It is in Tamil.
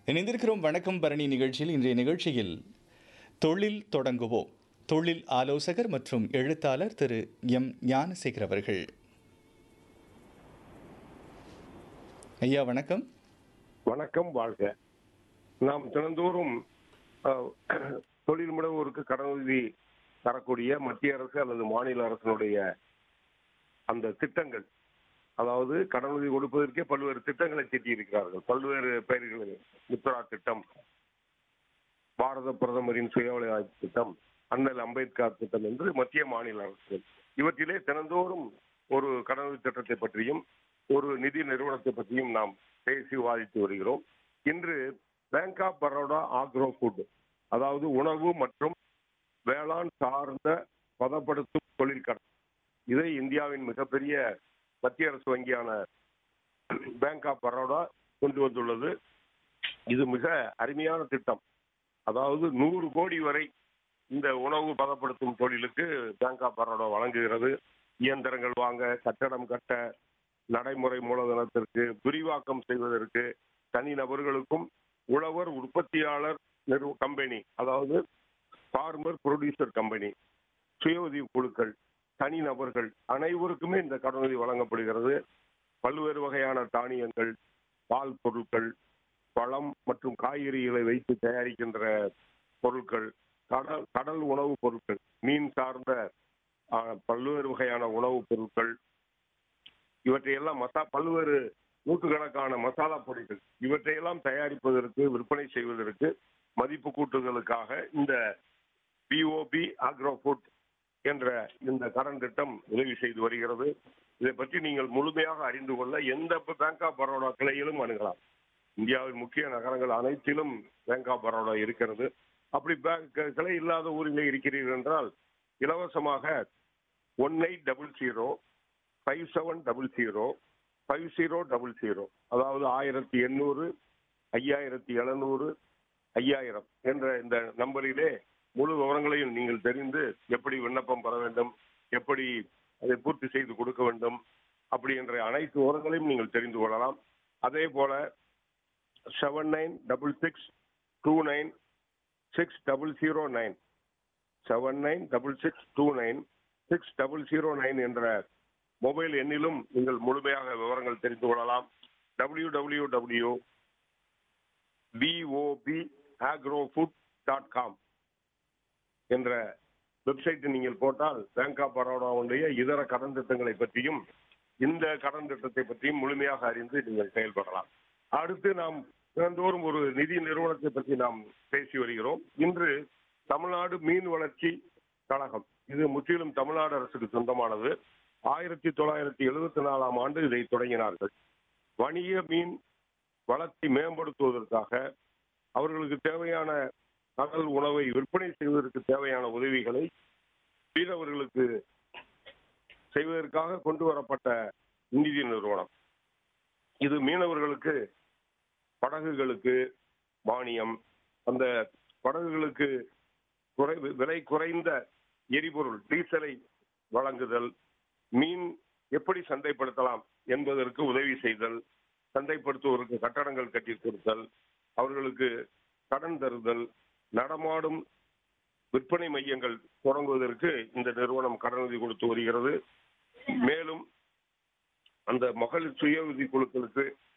இணைந்திருக்கிறோம் வணக்கம் பரணி நிகழ்ச்சியில் இன்றைய நிகழ்ச்சியில் தொழில் தொடங்குவோம் தொழில் ஆலோசகர் மற்றும் எழுத்தாளர் திரு எம் ஞானசேகர் அவர்கள் ஐயா வணக்கம் வணக்கம் வாழ்க நாம் தினந்தோறும் அஹ், தொழில் முனைவோருக்கு கடனுதவி தரக்கூடிய மத்திய அரசு அல்லது மாநில அரசினுடைய அந்த திட்டங்கள் அதாவது கடனுதவி கொடுப்பதற்கே பல்வேறு திட்டங்களை தீட்டியிருக்கிறார்கள் பல்வேறு பெயர்களில் முத்ரா திட்டம் பாரத பிரதமரின் சுய வேலைவாய்ப்பு திட்டம் அண்ணல் அம்பேத்கர் திட்டம் என்று மத்திய மாநில அரசுகள் இவற்றிலே தினந்தோறும் ஒரு கடனுதவி திட்டத்தை பற்றியும் ஒரு நிதி நிறுவனத்தை பற்றியும் நாம் பேசி விவாதித்து வருகிறோம் இன்று bank of Baroda agro food அதாவது உணவு மற்றும் வேளாண் சார்ந்த பதப்படுத்தும் தொழில் கடன் இதை இந்தியாவின் மிகப்பெரிய மத்திய அரசு வங்கியான பேங்க் ஆஃப் பரோடா கொண்டு வந்துள்ளது இது மிக அருமையான திட்டம் அதாவது நூறு கோடி வரை இந்த உணவு பதப்படுத்தும் தொழிலுக்கு பேங்க் ஆஃப் பரோடா வழங்குகிறது இயந்திரங்கள் வாங்க கட்டடம் கட்ட நடைமுறை மூலதனத்திற்கு விரிவாக்கம் செய்வதற்கு தனி நபர்களுக்கும் உழவர் உற்பத்தியாளர் நிறுவ கம்பெனி அதாவது ஃபார்மர் ப்ரொடியூசர் கம்பெனி சுய உதவி குழுக்கள் தனி நபர்கள் அனைவருக்குமே இந்த கடனுதவி வழங்கப்படுகிறது பல்வேறு வகையான தானியங்கள் பால் பொருட்கள் பழம் மற்றும் காய்கறிகளை வைத்து தயாரிக்கின்ற பொருட்கள் கடல் கடல் உணவுப் பொருட்கள் மீன் சார்ந்த ஆ, பல்வேறு வகையான உணவுப் பொருட்கள் இவற்றையெல்லாம் மசா பல்வேறு நூற்றுக்கணக்கான மசாலா பொருட்கள் இவற்றையெல்லாம் தயாரிப்பதற்கு விற்பனை செய்வதற்கு மதிப்பு கூட்டுதலுக்காக இந்த பிஓபி ஆக்ரோ ஃபுட் என்ற இந்த கடன் திட்டம் உதவி செய்து வருகிறது இதை பற்றி நீங்கள் முழுமையாக அறிந்து கொள்ள எந்த பேங்க் ஆஃப் பரோடா கிளையிலும் அணுகலாம் இந்தியாவின் முக்கிய நகரங்கள் அனைத்திலும் பேங்க் ஆஃப் பரோடா இருக்கிறது அப்படி பேங்க் கிளை இல்லாத ஊரில் இருக்கிறீர்கள் என்றால் இலவசமாக one eight double zero five seven double zero five zero double zero அதாவது ஆயிரத்தி எண்ணூறு ஐயாயிரத்தி எழுநூறு ஐயாயிரம் என்ற இந்த நம்பரிலே முழு விவரங்களையும் நீங்கள் தெரிந்து எப்படி விண்ணப்பம் பெற வேண்டும் எப்படி அதை பூர்த்தி செய்து கொடுக்க வேண்டும் அப்படி என்ற அனைத்து விவரங்களையும் நீங்கள் தெரிந்து கொள்ளலாம் அதே போல seven nine double six two nine six double zero nine seven nine double six two nine six double zero nine என்ற மொபைல் எண்ணிலும் நீங்கள் முழுமையாக விவரங்கள் தெரிந்து கொள்ளலாம் W W W BOB agro food dot com என்ற வெப்சைட் நீங்கள் போட்டால் பேங்க் ஆஃப் பரோடாவுடைய இதர கடன் திட்டங்களை பற்றியும் இந்த கடன் திட்டத்தை பற்றியும் முழுமையாக அறிந்து நீங்கள் செயல்படலாம் அடுத்து நாம் தினந்தோறும் ஒரு நிதி நிறுவனத்தை பற்றி நாம் பேசி வருகிறோம் இன்று தமிழ்நாடு மீன் வளர்ச்சி கழகம் இது முற்றிலும் தமிழ்நாடு அரசுக்கு சொந்தமானது ஆயிரத்தி தொள்ளாயிரத்தி எழுபத்தி நாலாம் ஆண்டு இதை தொடங்கினார்கள் வணிக மீன் வளத்தை மேம்படுத்துவதற்காக அவர்களுக்கு தேவையான கடல் உணவை விற்பனை செய்வதற்கு தேவையான உதவிகளை மீனவர்களுக்கு செய்வதற்காக கொண்டு வரப்பட்ட நிதி நிறுவனம் இது மீனவர்களுக்கு படகுகளுக்கு மானியம் அந்த படகுகளுக்கு குறை விலை குறைந்த எரிபொருள் டீசலை வழங்குதல் மீன் எப்படி சந்தைப்படுத்தலாம் என்பதற்கு உதவி செய்தல் சந்தைப்படுத்துவதற்கு கட்டடங்கள் கட்டி கொடுத்தல் அவர்களுக்கு கடன் தருதல் நடமாடும் விற்பனை மையங்கள் தொடங்குவதற்கு இந்த நிறுவனம் கடனுதவி கொடுத்து வருகிறது மேலும் அந்த மகளிர் சுய உதவி குழுக்களுக்கு